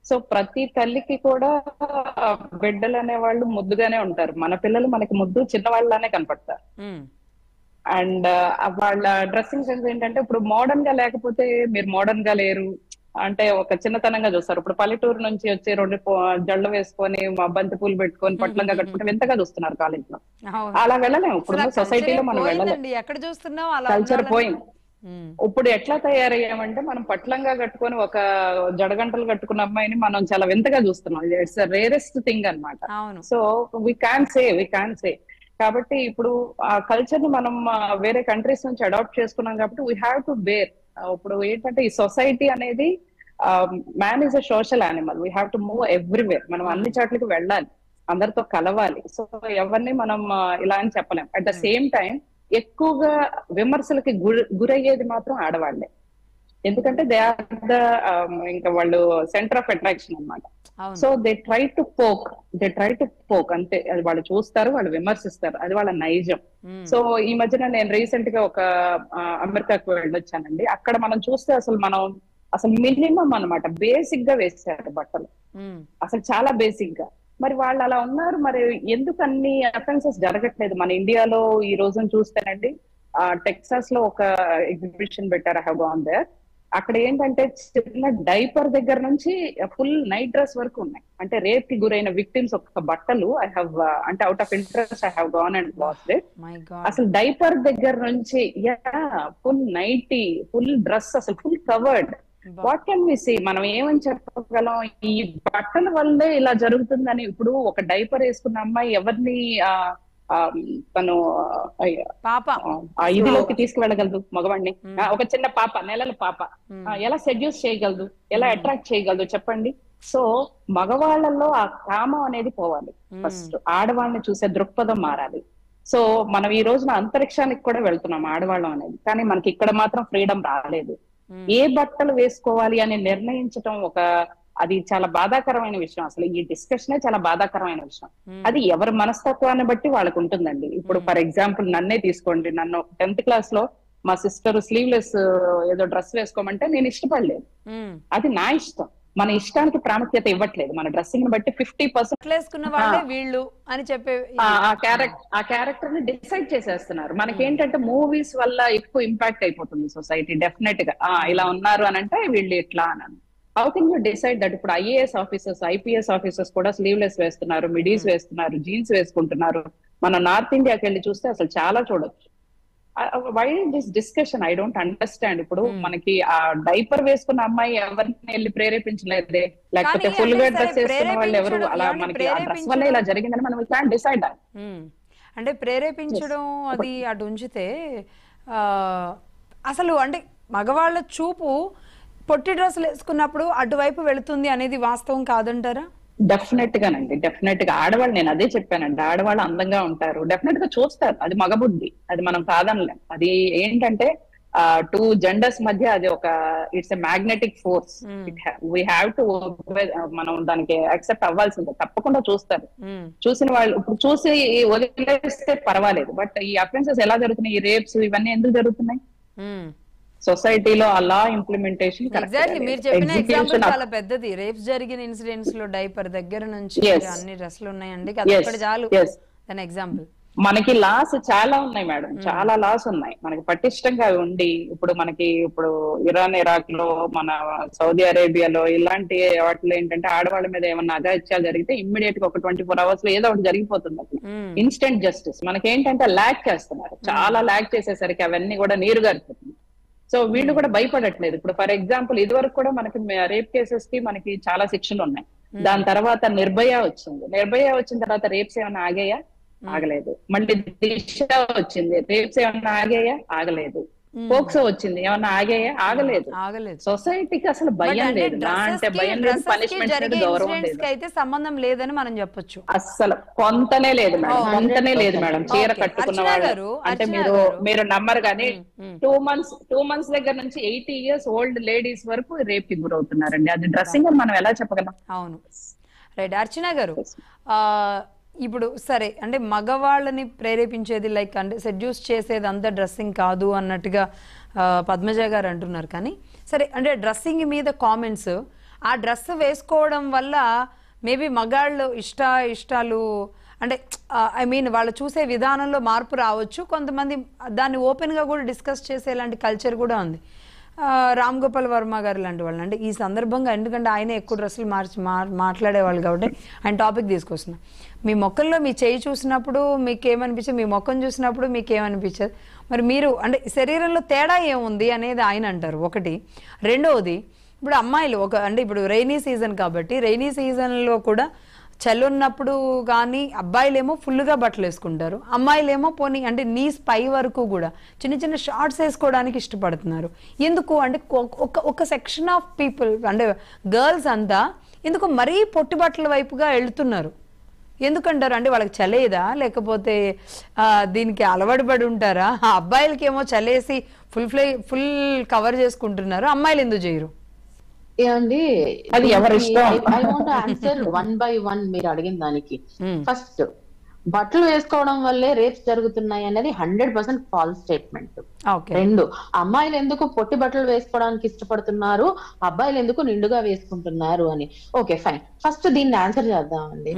సో ప్రతి తల్లికి కూడా ఆ, బిడ్డలు అనే వాళ్ళు ముద్దుగానే ఉంటారు మన పిల్లలు మనకి ముద్దు చిన్నవాళ్ళలానే కనపడతారు ఉమ్, అండ్ వాళ్ళ డ్రెస్సింగ్ సెన్స్ ఏంటంటే ఇప్పుడు మోడర్న్ గా లేకపోతే మీరు మోడర్న్ గా లేరు అంటే ఒక చిన్నతనంగా చూస్తారు ఇప్పుడు పల్లెటూరు నుంచి వచ్చి రెండు పో- జళ్ళు వేసుకొని మా బంతి పూలు పెట్టుకొని పట్లంగా కట్టుకుంటే వింతగా చూస్తున్నారు కాలేజ్ లో అవును. అలా వెళ్ళలేము ఇప్పుడు అసలు ఆ సొసైటీలో culture మనం ఏ వెళ్ళలేము పోయిందండి. ఎక్కడ చూస్తున్నాం అలా కల్చర్ ఉండాలని- పోయింది ఉమ్, ఇప్పుడు ఎట్లా తయారయ్యామంటే మనం పట్లంగా కట్టుకొని ఒక జడగంటలు కట్టుకున్న అమ్మాయిని మనం చాలా వింతగా చూస్తున్నాం ఇట్స్ రేరెస్ట్ థింగ్ అన్నమాట అవును so we can say we can say కాబట్టి ఇప్పుడు ఆ కల్చర్ ని మనం ఆ, వేరే కంట్రీస్ నుంచి అడాప్ట్ చేసుకున్నాం కాబట్టి వీ హ్యావ్ టు బేర్ ఇప్పుడు ఏంటంటే ఈ సొసైటీ అనేది man is a social animal we have to move everywhere మనం అన్ని చోట్లకి వెళ్ళాలి అందరితో కలవాలి సో ఎవరిని మనం ఆ, ఇలా అని చెప్పలేం అట్ ద సేమ్ టైం ఎక్కువగా విమర్శలకి గురి గురయ్యేది మాత్రం ఆడవాళ్లే ఎందుకంటే దే ఆర్ ద ఇంకా వాళ్ళు సెంటర్ ఆఫ్ అట్రాక్షన్ అన్నమాట అవును so they try to poke they try to poke అంతే అది వాళ్ళు చూస్తారు వాళ్ళు విమర్శిస్తారు అది వాళ్ళ నైజం ఉమ్, సో ఈ మధ్యన నేను రీసెంట్ గా ఒక ఆ, అమెరికాకు వెళ్ళొచ్చానండి అక్కడ మనం చూస్తే అసలు మనం అసలు మినిమం అన్నమాట బేసిక్ గా వేసారు బట్టలు ఉమ్, అసలు చాలా బేసిక్ గా మరి వాళ్ళు అలా ఉన్నారు మరి ఎందుకు అన్ని అఫెన్సెస్ జరగట్లేదు మన ఇండియాలో ఈ రోజున చూస్తేనండి ఆ టెక్సాస్ లో ఒక ఎగ్జిబిషన్ పెట్టారు ఐ హావ్ గాన్ దేర్ అక్కడ ఏంటంటే చిన్న డైపర్ దగ్గర నుంచి ఫుల్ నైట్ డ్రెస్ వరకు ఉన్నాయి అంటే రేప్ కి గురైన విక్టిమ్స్ ఒక బట్టలు ఐ హావ్ అంటే out of interest I have gone and watch it my god అసలు డైపర్ దగ్గర నుంచి ya full nighty full dress అసలు full covered what can we see మనం ఏమని చెప్పగలం ఈ బట్టల వల్లే ఇలా జరుగుతుందని ఇప్పుడు ఒక డైపర్ వేసుకున్న అమ్మాయి ఎవరిని ఆ, ఆ, తను ఆ, పాప ఆ ఇదిలోకి తీసుకువెళ్ళగలదు మగవాడిని Hmm. ఆ, ఒక చిన్న పాప నెలల పాప ఉమ్, ఆ, ఎలా సెడ్యూస్ చేయగలదు ఎలా అట్రాక్ట్ చేయగలదు చెప్పండి సో మగవాళ్ళలో ఆ కామం అనేది పోవాలి ఉమ్, ఫస్ట్ ఆడవాళ్ళని చూసే దృక్పథం మారాలి సో మనం ఈ రోజున అంతరిక్షానికి కూడా వెళ్తున్నాం ఆడవాళ్ళం అనేది కానీ మనకి ఇక్కడ మాత్రం ఫ్రీడమ్ రాలేదు ఉమ్, ఏ బట్టలు వేసుకోవాలి అని నిర్ణయించడం ఒక అది చాలా బాధాకరమైన విషయం అసలు ఈ డిస్కషనే చాలా బాధాకరమైన విషయం ఉమ్, అది ఎవరి మనస్తత్వాన్ని బట్టి వాళ్ళకు ఉంటుందండి ఇప్పుడు Hmm. ఫర్ ఎగ్జాంపుల్ నన్నే తీసుకోండి నన్ను టెన్త్ క్లాస్ లో మా సిస్టర్ స్లీవ్లెస్ ఏదో డ్రెస్ వేసుకోమంటే నేను ఇష్టపడలేదు ఉమ్. అది నా ఇష్టం మన ఇష్టానికి ప్రాముఖ్యత ఇవ్వట్లేదు మన డ్రెస్సింగ్ ని బట్టి ఫిఫ్టీ పర్సెంట్ బట్టలు వేసుకున్న వాళ్ళే వీళ్ళు అని చెప్పే ఇది. ఆ క్యారెక్టర్ ఆ క్యారెక్టర్ ని డిసైడ్ చేసేస్తున్నారు మనకేంటంటే మూవీస్ వల్ల ఎక్కువ ఇంపాక్ట్ అయిపోతుంది సొసైటీ డెఫినెట్ గా ఆ ఇలా ఉన్నారు అని అంటే వీళ్ళు ఇట్లా అని how can you decide that ఇప్పుడు ఐఏఎస్ ఆఫీసర్స్ ఐపీఎస్ ఆఫీసర్స్ కూడా స్లీవ్లెస్ వేస్తున్నారు మిడీస్ వేస్తున్నారు జీన్స్ వేసుకుంటున్నారు మన నార్త్ ఇండియాకి వెళ్ళి చూస్తే అసలు చాలా చూడొచ్చు why this discussion I don't understand ఇప్పుడు Hmm. మనకి ఆ డైపర్ వేసుకున్న అమ్మాయి ఎవరిని వెళ్ళి ప్రేరేపించలేదే లేకపోతే కానీ ఫుల్ గా అంటే డ్రెస్ సరే, వేసుకున్న వాళ్ళు ఎవరు ప్రేరేపించడం, అలా ఏమండి, మనకి ఆ డ్రెస్ వల్ల ఇలా జరిగిందని మనం క్యాన్ డిసైడ్ ఉమ్. అంటే ప్రేరేపించడం అది అటు ఉంచితే ఆ, అసలు అంటే మగవాళ్ళ చూపు పొట్టి డ్రెస్సులు వేసుకున్నప్పుడు అటువైపు వెళుతుంది అనేది వాస్తవం కాదంటారా డెఫినెట్ గానండి డెఫినెట్ గా ఆడవాళ్ళు నేను అదే చెప్పానండి ఆడవాళ్ళు అందంగా ఉంటారు డెఫినెట్ గా చూస్తారు అది మగబుద్ధి అది మనం కాదనలేం అది ఏంటంటే టూ జెండర్స్ మధ్య అది ఒక it's a magnetic force Hmm. We have to మనం దానికి యాక్సెప్ట్ అవ్వాల్సిందే తప్పకుండా చూస్తారు ఉమ్, చూసిన వాళ్ళు ఇప్పుడు చూసి వదిలేస్తే పర్వాలేదు బట్ ఈ అఫెన్సెస్ ఎలా జరుగుతున్నాయి ఈ రేప్స్ ఇవన్నీ ఎందుకు జరుగుతున్నాయి ఉమ్. సొసైటీలో ఆ లా ఇంప్లిమెంటేషన్ ఎగ్జాక్ట్లీ మీరు చెప్పిన ఎగ్జాంపుల్ చాలా పెద్దది రేప్స్ జరిగిన ఇన్సిడెంట్స్ లో డైపర్ దగ్గర నుంచి Yes. అన్ని డ్రెస్సులు ఉన్నాయండి అది ఒక్కటి చాలు ఎస్ దాని ఎగ్జాంపుల్ మనకి లాస్ చాలా ఉన్నాయి మేడం చాలా లాస్ ఉన్నాయి మనకి పటిష్టంగా ఉండి ఇప్పుడు మనకి ఇప్పుడు ఇరాన్ ఇరాక్ లో మన సౌదీ అరేబియాలో ఇలాంటి వాటిలో ఏంటంటే ఆడవాళ్ళ మీద ఏమన్నా అగాత్యాలు జరిగితే ఇమ్మీడియట్ గా ఒక ట్వంటీ ఫోర్ అవర్స్ లో ఏదో ఒకటి జరిగిపోతుంది అక్కడ ఇన్స్టెంట్ జస్టిస్ మనకి ఏంటంటే ల్యాక్ చేస్తున్నారు చాలా ల్యాక్ చేసేసరికి అవన్నీ కూడా నీరు గారిపోతుంది సో వీళ్ళు కూడా భయపడట్లేదు ఇప్పుడు ఫర్ ఎగ్జాంపుల్ ఇది వరకు కూడా మనకి రేప్ కేసెస్ కి మనకి చాలా శిక్షలు ఉన్నాయి దాని తర్వాత నిర్భయ వచ్చింది నిర్భయ వచ్చిన తర్వాత రేప్స్ ఏమైనా ఆగాయా ఆగలేదు మళ్ళీ దిశ వచ్చింది రేప్స్ ఏమన్నా ఆగాయా ఆగలేదు పోక్సో వచ్చింది ఏమన్నా ఆగాయా ఆగలేదు ఆగలేదు సొసైటీకి అసలు But భయం అంటే లేదు నా dresses అంటే కి- భయం లేదు dresses కి పనిష్మెంట్ మీద జరిగే గౌరవం incidents లేదు కి అయితే సంబంధం లేదని మనం చెప్పొచ్చు అస్సలు కొంతనే లేదు మేడం Oh, కొంతనే లేదు మేడం చీర Okay. కట్టుకున్న అర్చన వాళ్ళు గారు, అంటే అర్చన మీరు గారు. మీరు నమ్మరు కానీ um, um. Two months two months దగ్గర నుంచి ఎయిటీ ఇయర్స్ ఓల్డ్ లేడీస్ వరకు రేప్ కి గురవుతున్నారండి అది డ్రెస్సింగ్ అని మనం ఎలా చెప్పగలం అవును రైట్ అర్చన గారు ఆ, ఇప్పుడు సరే అంటే మగవాళ్ళని ప్రేరేపించేది లైక్ అంటే సెడ్యూస్ చేసేది అంత డ్రెస్సింగ్ కాదు అన్నట్టుగా ఆ, పద్మజ గారు అంటున్నారు కానీ సరే అంటే డ్రెస్సింగ్ మీద కామెంట్స్ ఆ డ్రెస్ వేసుకోవడం వల్ల మేబీ మగాళ్ళు ఇష్ట ఇష్టాలు అంటే ఐ మీన్ వాళ్ళు చూసే విధానంలో మార్పు రావచ్చు కొంతమంది దాన్ని ఓపెన్గా కూడా డిస్కస్ చేసేలాంటి కల్చర్ కూడా ఉంది ఆ, రామ్ గోపాల్ వర్మ గారు లాంటి వాళ్ళు అంటే ఈ సందర్భంగా ఎందుకంటే ఆయన ఎక్కువ డ్రెస్సులు మార్చి మా మాట్లాడేవాళ్ళు కాబట్టి ఆయన టాపిక్ తీసుకొస్తున్నా మీ మొక్కల్లో మీ చేయి చూసినప్పుడు మీకు ఏమనిపించదు మీ మొక్కను చూసినప్పుడు మీకు ఏమనిపించదు మరి మీరు అంటే శరీరంలో తేడా ఏముంది అనేది ఆయన అంటారు ఒకటి రెండవది ఇప్పుడు అమ్మాయిలు ఒక అంటే ఇప్పుడు రైనీ సీజన్ కాబట్టి రైనీ సీజన్లో కూడా చలి ఉన్నప్పుడు కానీ అబ్బాయిలేమో ఫుల్గా బట్టలు వేసుకుంటారు అమ్మాయిలేమో పోనీ అంటే నీస్ పై వరకు కూడా చిన్న చిన్న షార్ట్స్ వేసుకోవడానికి ఇష్టపడుతున్నారు ఎందుకు అంటే ఒక- ఒక ఒక సెక్షన్ ఆఫ్ పీపుల్ అంటే గర్ల్స్ అంతా ఎందుకు మరీ పొట్టి బట్టల వైపుగా వెళ్తున్నారు ఎందుకంటారు అంటే వాళ్ళకి చలేదా లేకపోతే ఆ, దీనికి అలవాటు పడి ఉంటారా ఆ అబ్బాయిలకేమో చలేసి ఫుల్ ఫ్లై ఫుల్ కవర్ చేసుకుంటున్నారు అమ్మాయిలు ఎందుకు చేయరు ఏమండి అది ఎవరి ఇష్టం. I want answer one by one మీరు అడిగిన దానికి Hmm. ఫస్ట్ బట్టలు వేసుకోవడం వల్లే రేప్స్ జరుగుతున్నాయి అనేది hundred percent false statement okay రెండు అమ్మాయిలు ఎందుకు పొట్టి బట్టలు వేసుకోవడానికి ఇష్టపడుతున్నారు అబ్బాయిలు ఎందుకు నిండుగా వేసుకుంటున్నారు అని ఓకే ఫైన్ ఫస్ట్ దీన్ని ఆన్సర్ చేద్దామండి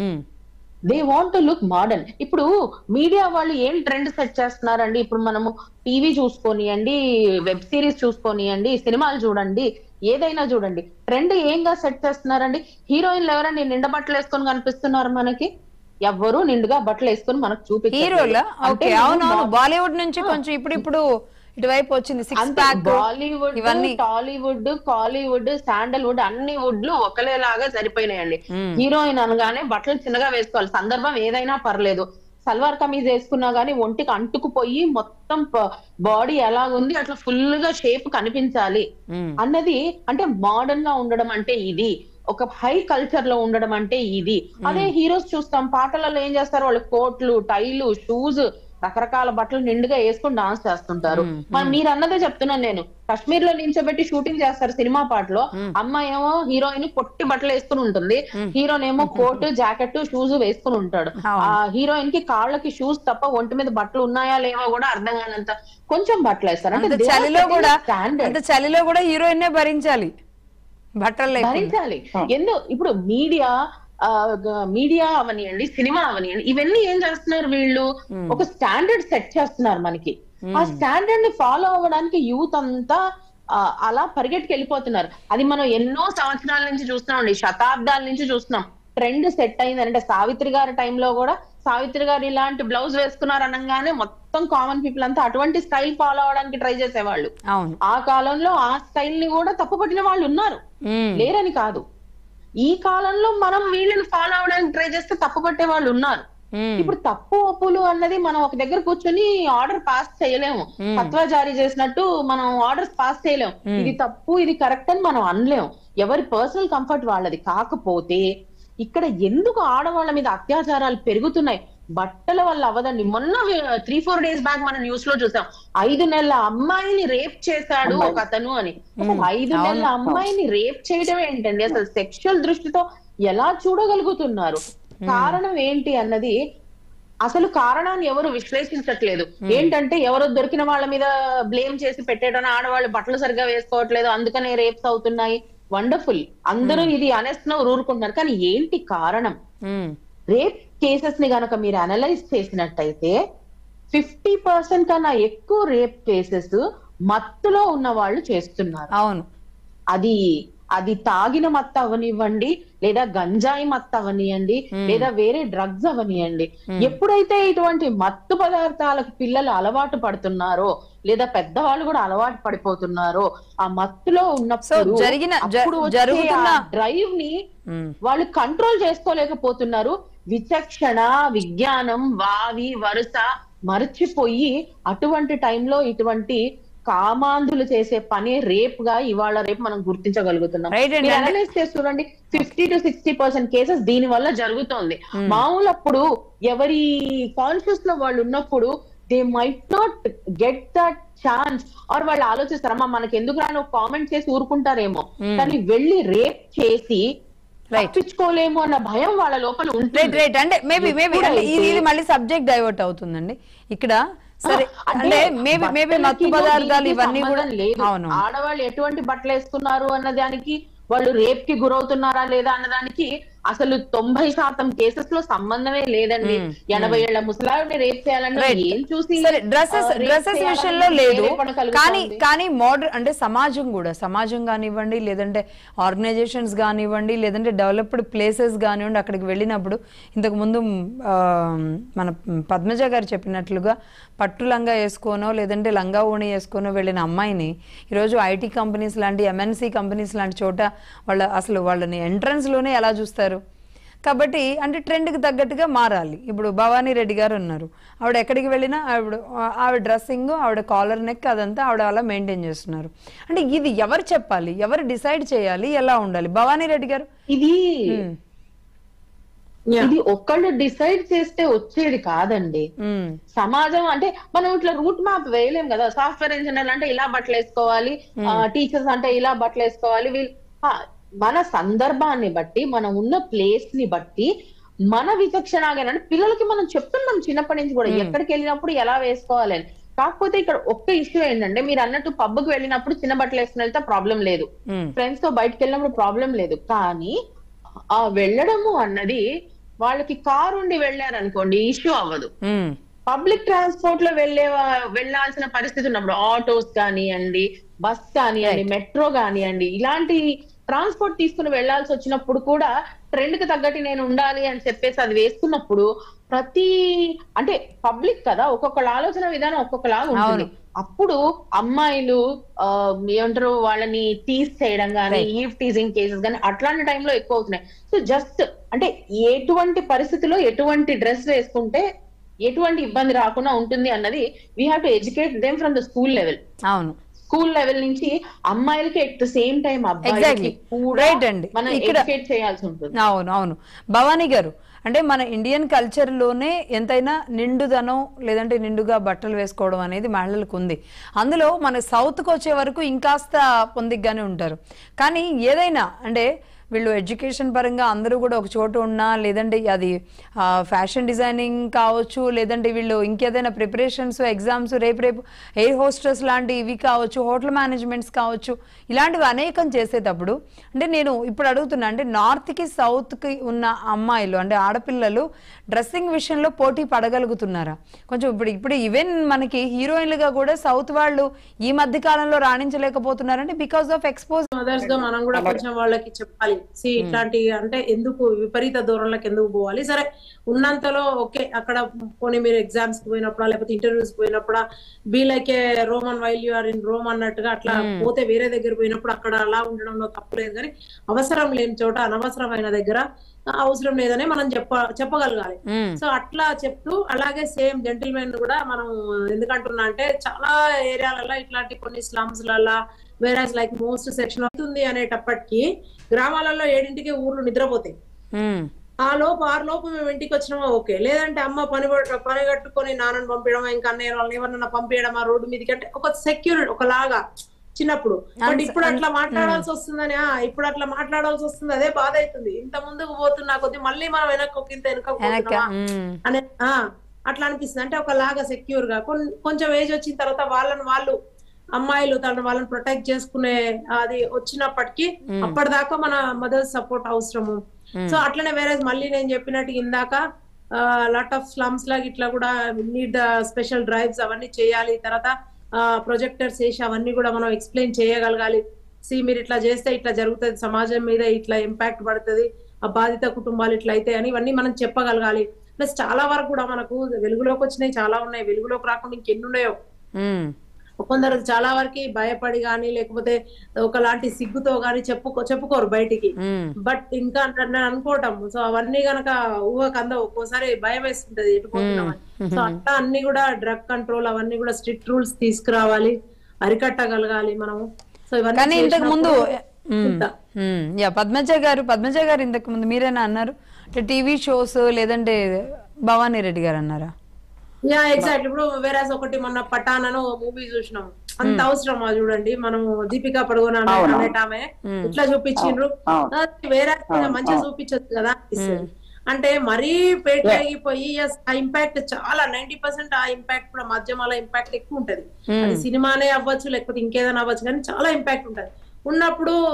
they want to look modern ఇప్పుడు మీడియా వాళ్ళు ఏం ట్రెండ్ సెట్ చేస్తున్నారండి ఇప్పుడు మనము టీవీ చూసుకోనియండి వెబ్ సిరీస్ చూసుకోనియండి సినిమాలు చూడండి ఏదైనా చూడండి ట్రెండ్ ఏంగా సెట్ చేస్తున్నారండి హీరోయిన్లు ఎవరండి నిండా బట్టలు వేసుకొని కనిపిస్తున్నారు మనకి ఎవ్వరు నిండుగా బట్టలు వేసుకొని మనకు చూపించారు హీరోలా ఓకే అవునవును బాలీవుడ్ నుంచి కొంచెం ఇప్పుడు ఇప్పుడు ఇటువైపు వచ్చింది సిక్స్ అంతే ప్యాక్ బాలీవుడ్ ఇవన్నీ టాలీవుడ్ కాలీవుడ్ శాండల్వుడ్ అన్ని వుడ్లు ఒకలేలాగా సరిపోయినాయండి హీరోయిన్ అనగానే బట్టలు చిన్నగా వేసుకోవాలి సందర్భం ఏదైనా పర్లేదు సల్వార్ కమీజ్ వేసుకున్నా గానీ ఒంటికి అంటుకుపోయి మొత్తం బాడీ ఎలాగుంది అట్లా ఫుల్ గా షేప్ కనిపించాలి మ్మ్. అన్నది అంటే మోడర్న్ గా ఉండడం అంటే ఇది ఒక హై కల్చర్ లో ఉండడం అంటే ఇది అదే హీరోస్ చూస్తాం పాటలలో ఏం చేస్తారు వాళ్ళు కోట్లు టైలు షూస్ రకరకాల బట్టలు నిండుగా వేసుకొని డాన్స్ చేస్తుంటారు మరి మీరు అన్నదే చెప్తున్నాను నేను కాశ్మీర్ లో నించోబెట్టి షూటింగ్ చేస్తారు సినిమా పాటలో అమ్మాయి ఏమో హీరోయిన్ పొట్టి బట్టలు వేసుకుని ఉంటుంది హీరోయిన్ ఏమో కోట్ జాకెట్ షూస్ వేసుకుని ఉంటాడు ఆ హీరోయిన్ కి కాళ్ళకి షూస్ తప్ప ఒంటి మీద బట్టలు ఉన్నాయా లేవో కూడా అర్థం కానంత కొంచెం బట్టలు వేస్తారు అంత అంటే they are చలిలో setting a కూడా standard. అంత చలిలో కూడా హీరోయిన్ భరించాలి బట్టలు లేకుండా భరించాలి ఎందు ఇప్పుడు మీడియా మీడియా అవనియండి సినిమా అవనియండి ఇవన్నీ ఏం చేస్తున్నారు వీళ్ళు ఒక స్టాండర్డ్ సెట్ చేస్తున్నారు మనకి ఆ స్టాండర్డ్ ని ఫాలో అవ్వడానికి యూత్ అంతా ఆ, అలా పరిగెట్టుకు వెళ్ళిపోతున్నారు అది మనం ఎన్నో సంవత్సరాల నుంచి చూస్తున్నాం అండి శతాబ్దాల నుంచి చూస్తున్నాం ట్రెండ్ సెట్ అయింది అంటే సావిత్రి గారి టైంలో కూడా సావిత్రి గారు ఇలాంటి బ్లౌజ్ వేసుకున్నారు అనగానే మొత్తం కామన్ పీపుల్ అంతా అటువంటి స్టైల్ ఫాలో అవడానికి ట్రై చేసేవాళ్ళు అవును ఆ కాలంలో ఆ స్టైల్ ని కూడా తప్పుపట్టిన వాళ్ళు ఉన్నారు మ్మ్. లేరని కాదు ఈ కాలంలో మనం వీళ్ళని ఫాలో అవడానికి ట్రై చేస్తే తప్పు పట్టే వాళ్ళు ఉన్నారు మ్మ్. ఇప్పుడు తప్పు ఒప్పులు అన్నది మనం ఒక దగ్గర కూర్చొని ఆర్డర్ పాస్ చేయలేము ఫత్వా జారీ చేసినట్టు మనం ఆర్డర్స్ పాస్ చేయలేము ఇది తప్పు ఇది కరెక్ట్ అని మనం అనలేము ఎవరి పర్సనల్ కంఫర్ట్ వాళ్ళది కాకపోతే ఇక్కడ ఎందుకు ఆడవాళ్ళ మీద అత్యాచారాలు పెరుగుతున్నాయి బట్టల వల్ల అవ్వదండి మొన్న త్రీ ఫోర్ డేస్ బ్యాక్ మనం న్యూస్ లో చూసాం ఐదు నెలల అమ్మాయిని రేప్ చేశాడు ఒక అతను అని అసలు ఐదు నెలల అమ్మాయిని రేప్ చేయడం ఏంటండి అసలు సెక్షువల్ దృష్టితో ఎలా చూడగలుగుతున్నారు కారణం ఏంటి అన్నది అసలు కారణాన్ని ఎవరు విశ్లేషించట్లేదు ఏంటంటే ఎవరో దొరికిన వాళ్ళ మీద బ్లేమ్ చేసి పెట్టేయడం ఆడవాళ్ళు బట్టలు సరిగ్గా వేసుకోవట్లేదు అందుకనే రేప్స్ అవుతున్నాయి వండర్ఫుల్ అందరూ ఇది అనేస్తున్నారు ఊరుకుంటున్నారు కానీ ఏంటి కారణం మ్మ్. రేప్ కేసెస్ ని గనక మీరు అనలైజ్ చేసినట్టయితే ఫిఫ్టీ పర్సెంట్ కన్నా ఎక్కువ రేప్ కేసెస్ మత్తులో ఉన్న వాళ్ళు చేస్తున్నారు అవును అది అది తాగిన మత్తు అవనివ్వండి లేదా గంజాయి మత్తు అవనియండి లేదా వేరే డ్రగ్స్ అవనియండి ఎప్పుడైతే ఇటువంటి మత్తు పదార్థాలకు పిల్లలు అలవాటు పడుతున్నారో లేదా పెద్దవాళ్ళు కూడా అలవాటు పడిపోతున్నారో ఆ మత్తులో ఉన్నప్పుడు So, జరిగిన- జ- అప్పుడు వచ్చే జరుగుతున్న- డ్రైవ్ ని మ్మ్. వాళ్ళు కంట్రోల్ చేసుకోలేకపోతున్నారు విచక్షణ విజ్ఞానం వావి వరుస మర్చిపోయి అటువంటి టైంలో ఇటువంటి కామాంధులు చేసే పని రేప్ గా ఇవాళ రేపు మనం గుర్తించగలుగుతున్నాం Right అండి. మీరు అనలైజ్ చేసి చూడండి fifty to sixty percent cases దీని వల్ల జరుగుతోంది మామూలు అప్పుడు ఎవరి కాన్షియస్ లో వాళ్ళు ఉన్నప్పుడు they might not get that chance or వాళ్ళు ఆలోచిస్తారమ్మా మనకి ఎందుకు రాని కామెంట్ చేసి ఊరుకుంటారేమో కానీ వెళ్ళి రేప్ చేసి Right. తప్పించుకోలేము అన్న భయం వాళ్ళ లోపల రైట్ ఉంటుంది రైట్ అంటే మేబీ మేబీ అంటే ఇది ఎప్పుడైతే- ఇది మళ్ళీ సబ్జెక్ట్ డైవర్ట్ అవుతుందండి ఇక్కడ సరే ఆ, అంటే మేబీ మేబీ బట్టలకి మత్తు పదార్థాలు దీనికి ఇవన్నీ కూడా సంబంధం లేదు అవును ఆడవాళ్ళు ఎటువంటి బట్టలు వేసుకున్నారు అన్న దానికి వాళ్ళు రేప్ కి గురవుతున్నారా లేదా అన్నదానికి అసలు తొంభై శాతం కేసెస్ లో సంబంధమే లేదండి మ్మ్. ఎనభై ఏళ్ల ముసలావిని రేప్ చేయాలంటే Right. ఏం చూసి సరే డ్రెస్సెస్ ఆ, rape డ్రెస్సెస్ చేయాలని విషయంలో లేదు ప్రేరేపణ కానీ కలుగుతోంది. కానీ మోడర్న్ అంటే సమాజం కూడా సమాజం కానివ్వండి లేదంటే ఆర్గనైజేషన్స్ కానివ్వండి లేదంటే డెవలప్డ్ ప్లేసెస్ కానివ్వండి అక్కడికి వెళ్ళినప్పుడు ఇంతకు ముందు ఆ, మన పద్మజ గారు చెప్పినట్లుగా పట్టు లంగా వేసుకోనో లేదంటే లంగా ఓణి వేసుకోనో వెళ్ళిన అమ్మాయిని ఈరోజు ఐటీ కంపెనీస్ లాంటి ఎంఎన్సీ కంపెనీస్ లాంటి చోట వాళ్ళ అసలు వాళ్ళని entrance లోనే ఎలా చూస్తారు కాబట్టి అంటే ట్రెండ్కి తగ్గట్టుగా మారాలి ఇప్పుడు భవానీ రెడ్డి గారు ఉన్నారు ఆవిడ ఎక్కడికి వెళ్ళినా ఆవిడ ఆవిడ డ్రెస్సింగ్ ఆవిడ కాలర్ నెక్ అదంతా ఆవిడ అలా మెయింటైన్ చేస్తున్నారు అంటే ఇది ఎవరు చెప్పాలి ఎవరు డిసైడ్ చేయాలి ఎలా ఉండాలి భవానీ రెడ్డి గారు ఇది ఉమ్, Yeah. ఇది ఒక్కళ్ళు డిసైడ్ చేస్తే వచ్చేది కాదండి ఉమ్, సమాజం అంటే మనం ఇట్లా రూట్ మ్యాప్ వేయలేం కదా సాఫ్ట్వేర్ ఇంజనీర్ అంటే ఇలా బట్టలు వేసుకోవాలి టీచర్స్ అంటే ఇలా బట్టలు వేసుకోవాలి వీళ్ళు ఆ, మన సందర్భాన్ని బట్టి మనం ఉన్న ప్లేస్ ని బట్టి మన విచక్షణగా అంటే పిల్లలకి మనం చెప్తున్నాం చిన్నప్పటి నుంచి కూడా ఎక్కడికి వెళ్ళినప్పుడు ఎలా వేసుకోవాలి అని కాకపోతే ఇక్కడ ఒక్క ఇష్యూ ఏంటంటే మీరు అన్నట్టు పబ్కి వెళ్ళినప్పుడు చిన్న బట్టలు వేసుకుని వెళ్తే ప్రాబ్లం లేదు ఉమ్, ఫ్రెండ్స్ తో బయటకు వెళ్ళినప్పుడు ప్రాబ్లం లేదు కానీ ఆ వెళ్ళడము అన్నది వాళ్ళకి కారు ఉండి వెళ్ళారనుకోండి ఇష్యూ అవ్వదు ఉమ్, పబ్లిక్ ట్రాన్స్పోర్ట్ లో వెళ్ళే వెళ్ళాల్సిన పరిస్థితి ఉన్నప్పుడు ఆటోస్ కానివ్వండి బస్ కానివ్వండి మెట్రో కానివ్వండి ఇలాంటి ట్రాన్స్పోర్ట్ తీసుకుని వెళ్ళాల్సి వచ్చినప్పుడు కూడా ట్రెండ్ కి తగ్గట్టు నేను ఉండాలి అని చెప్పేసి అది వేసుకున్నప్పుడు ప్రతి అంటే పబ్లిక్ కదా ఒక్కొక్కళ్ళ ఆలోచన విధానం ఒక్కొక్కలాగా ఉంటుంది అప్పుడు అమ్మాయిలు ఆ, ఏమంటారు వాళ్ళని టీస్ చేయడం కానీ ఈవ్ టీజింగ్ కేసెస్ కానీ అట్లాంటి టైంలో ఎక్కువ అవుతున్నాయి సో జస్ట్ అంటే ఎటువంటి పరిస్థితిలో ఎటువంటి డ్రెస్ వేసుకుంటే ఎటువంటి ఇబ్బంది రాకుండా ఉంటుంది అన్నది we have to educate them from the school level అవును స్కూల్ లెవెల్ నుంచి అమ్మాయిలకి at the same time Exactly. అబ్బాయిలకి కూడా Right అండి. మనం ఇక్కడ- ఎడ్యుకేట్ చేయాల్సి ఉంటుంది అవును అవును భవానీ గారు అంటే మన ఇండియన్ కల్చర్లోనే ఎంతైనా నిండుదనం లేదంటే నిండుగా బట్టలు వేసుకోవడం అనేది మహిళలకు ఉంది అందులో మన సౌత్కి వచ్చే వరకు ఇంకాస్త పొందిగ్గానే ఉంటారు కానీ ఏదైనా అంటే వీళ్ళు ఎడ్యుకేషన్ పరంగా అందరూ కూడా ఒక చోట ఉన్నా లేదంటే అది ఫ్యాషన్ డిజైనింగ్ కావచ్చు లేదంటే వీళ్ళు ఇంకేదైనా ప్రిపరేషన్స్ ఎగ్జామ్స్ రేపు రేపు ఎయిర్ హోస్టెస్ లాంటి ఇవి కావచ్చు హోటల్ మేనేజ్మెంట్స్ కావచ్చు ఇలాంటివి అనేకం చేసేటప్పుడు అంటే నేను ఇప్పుడు అడుగుతున్నా అంటే నార్త్కి సౌత్కి ఉన్న అమ్మాయిలు అంటే ఆడపిల్లలు డ్రెస్సింగ్ విషయంలో పోటీ పడగలుగుతున్నారా కొంచెం ఇప్పుడు ఇప్పుడు ఈవెన్ మనకి హీరోయిన్లుగా కూడా సౌత్ వాళ్ళు ఈ మధ్య కాలంలో రాణించలేకపోతున్నారంటే బికాస్ ఆఫ్ ఎక్స్పోజ్ మదర్స్ గా మనం కూడా కొంచెం వాళ్ళకి చెప్పాలి సి ఇట్లాంటి అంటే ఎందుకు విపరీత దూరంలోకి ఎందుకు పోవాలి సరే ఉన్నంతలో ఓకే అక్కడ పోనీ మీరు ఎగ్జామ్స్ కి పోయినప్పుడా లేకపోతే ఇంటర్వ్యూస్ పోయినప్పుడా be like a Roman while you are in Rome అన్నట్టుగా అట్లా పోతే వేరే దగ్గర పోయినప్పుడు అక్కడ అలా ఉండడంలో తప్పు లేదు కానీ అవసరం లేని చోట అనవసరమైన దగ్గర అవసరం లేదని మనం చెప్ప చెప్పగలగాలి సో అట్లా చెప్తూ అలాగే సేమ్ జెంటిల్మెన్ కూడా మనం ఎందుకంటున్నా అంటే చాలా ఏరియాలలో ఇట్లాంటి కొన్ని స్లమ్స్ లలో వేరే లైక్ మోస్ట్ సెక్షన్ అవుతుంది అనేటప్పటికి గ్రామాలలో ఏడింటికి ఊర్లు నిద్రపోతాయి ఆ లోపు ఆరు లోపు మేము ఇంటికి వచ్చినామా ఓకే లేదంటే అమ్మ పని పడ- పని కట్టుకొని నాన్నని పంపించడమా ఇంకా అన్నయ్య వాళ్ళని ఎవరన్నా పంపించడమా రోడ్డు మీదకి అంటే ఒక సెక్యూర్ ఒకలాగా చిన్నప్పుడు బట్ ఇప్పుడు అట్లా మాట్లాడాల్సి వస్తుందని ఆ, ఇప్పుడు అట్లా మాట్లాడాల్సి వస్తుంది అదే బాధ అవుతుంది ఇంత ముందుకు పోతున్నా కొద్ది మళ్ళీ మనం వెనక్కి ఒక ఇంత వెనక వెనక అనే ఆ, అట్లా అనిపిస్తుంది అంటే ఒకలాగా సెక్యూర్ గా కొన్- కొంచెం ఏజ్ వచ్చిన తర్వాత వాళ్ళని వాళ్ళు అమ్మాయిలు తన వాళ్ళని ప్రొటెక్ట్ చేసుకునే అది వచ్చినప్పటికీ అప్పటిదాకా మన మదర్ సపోర్ట్ అవసరము సో అట్లనే వేరే మళ్ళీ నేను చెప్పినట్టు ఇందాక లాట్ ఆఫ్ స్లమ్స్ లాగా ఇట్లా కూడా నీడ్ స్పెషల్ డ్రైవ్స్ అవన్నీ చేయాలి తర్వాత ప్రొజెక్టర్స్ వేసి అవన్నీ కూడా మనం ఎక్స్ప్లెయిన్ చేయగలగాలి సి మీరు ఇట్లా చేస్తే ఇట్లా జరుగుతుంది సమాజం మీద ఇట్లా ఇంపాక్ట్ పడుతుంది ఆ బాధిత కుటుంబాలు ఇట్లా అయితే అని ఇవన్నీ మనం చెప్పగలగాలి ప్లస్ చాలా వరకు కూడా మనకు వెలుగులోకి వచ్చినాయి చాలా ఉన్నాయి వెలుగులోకి రాకుండా ఇంకెన్ని ఉన్నాయో కొందరు చాలా వరకు భయపడి గానీ లేకపోతే ఒకలాంటి సిగ్గుతో గానీ చెప్పుకో చెప్పుకోరు బయటికి బట్ ఇంకా అంటే నేను అనుకోవటం సో అవన్నీ గనక ఊహకు అంద ఒక్కోసారి భయం వేస్తుంటది ఎటుపోతున్నామని సో అట్లా అన్ని కూడా డ్రగ్ కంట్రోల్ అవన్నీ కూడా స్ట్రిక్ట్ రూల్స్ తీసుకురావాలి అరికట్టగలగాలి మనము సో ఇవన్నీ కానీ ఇంతకు ముందు చేసినప్పుడు మ్మ్. ఇంత. మ్మ్. యా పద్మజ గారు పద్మజ గారు ఇంతకు ముందు మీరేనా అన్నారు అంటే టీవీ షోస్ లేదంటే భవానీ రెడ్డి గారు అన్నారా యా ఎగ్జాక్ట్ ఇప్పుడు వేరే ఒకటి మొన్న పఠాన్ అని మూవీ చూసినాం అంత అవసరమా చూడండి మనం దీపికా పడుగొన అనేట ఆమె ఇట్లా చూపించిండ్రు అవును. అది వేరే మంచిగా చూపించచ్చు కదా అనిపిస్తుంది అంటే మరీ పేట పెరిగిపోయి yes, ఆ ఇంపాక్ట్ చాలా నైన్టీ పర్సెంట్ ఆ ఇంపాక్ట్ కూడా మాధ్యమాల ఇంపాక్ట్ ఎక్కువ ఉంటది అది సినిమానే అవ్వచ్చు లేకపోతే ఇంకేదైనా అవ్వచ్చు కానీ చాలా ఇంపాక్ట్ ఉంటది ఉన్నప్పుడు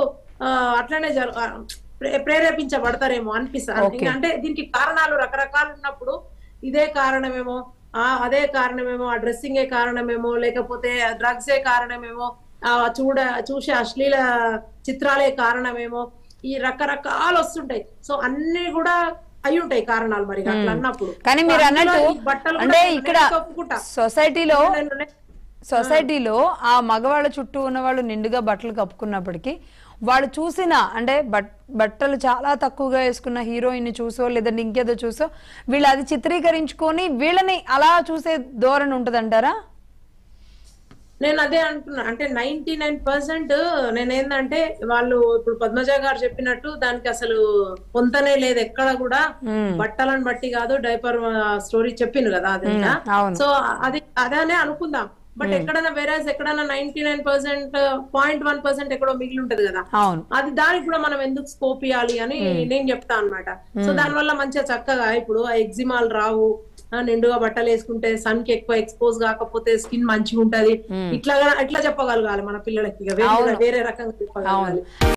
ఆ, అట్లనే జరు ఆ, ప్రే- ప్రేరేపించబడతారేమో అనిపిస్తుంది Okay. అంటే దీనికి కారణాలు రకరకాలు ఉన్నప్పుడు ఇదే కారణమేమో ఆ అదే కారణమేమో ఆ డ్రెస్సింగే కారణమేమో లేకపోతే డ్రగ్సే కారణమేమో ఆ చూడ చూసే అశ్లీల చిత్రాలే కారణమేమో ఈ రకరకాలు వస్తుంటాయి సో అన్ని కూడా అయి ఉంటాయి కారణాలు మరి అట్లా అన్నప్పుడు కానీ మీరు సో అన్నట్టు అందులో ఈ బట్టలు కూడా అంటే నేను ఇక్కడ ఒప్పుకుంటా. సొసైటీలో నేను- నేను- సొసైటీలో ఆ మగవాళ్ళ చుట్టూ ఉన్న వాళ్ళు నిండుగా బట్టలు కప్పుకున్నప్పటికీ వాళ్ళు చూసిన అంటే బట్ బట్టలు చాలా తక్కువగా వేసుకున్న హీరోయిన్ ని చూసో లేదంటే ఇంకేదో చూసో వీళ్ళు అది చిత్రీకరించుకొని వీళ్ళని అలా చూసే ధోరణి ఉంటదంటారా నేను అదే అంటున్నా అంటే నైన్టీ నైన్ పర్సెంట్ నేనేందంటే వాళ్ళు ఇప్పుడు పద్మజ గారు చెప్పినట్టు దానికి అసలు పొంతనే లేదు ఎక్కడ కూడా బట్టలను బట్టి కాదు డైపర్ స్టోరీ చెప్పింది కదా అది మ్మ్, అవును. సో అది అదనే అనుకుందాం బట్ ఎక్కడైనా వేరేస్ ఎక్కడైనా ninety nine percent point one percent ఎక్కడో మిగిలి ఉంటది కదా అవును అది దానికి కూడా మనం ఎందుకు స్కోప్ ఇవ్వాలి అని నేను చెప్తా అన్నమాట సో దానివల్ల మంచిగా చక్కగా ఇప్పుడు ఆ ఎగ్జిమాలు రావు ఆ, నిండుగా బట్టలు వేసుకుంటే సన్ కి ఎక్కువ ఎక్స్పోజ్ కాకపోతే స్కిన్ మంచిగా ఉంటది ఇట్లా ఇట్లా చెప్పగలగాలి మన పిల్లలకి ఇక వేరే వేరే రకంగా చెప్పగలగాలి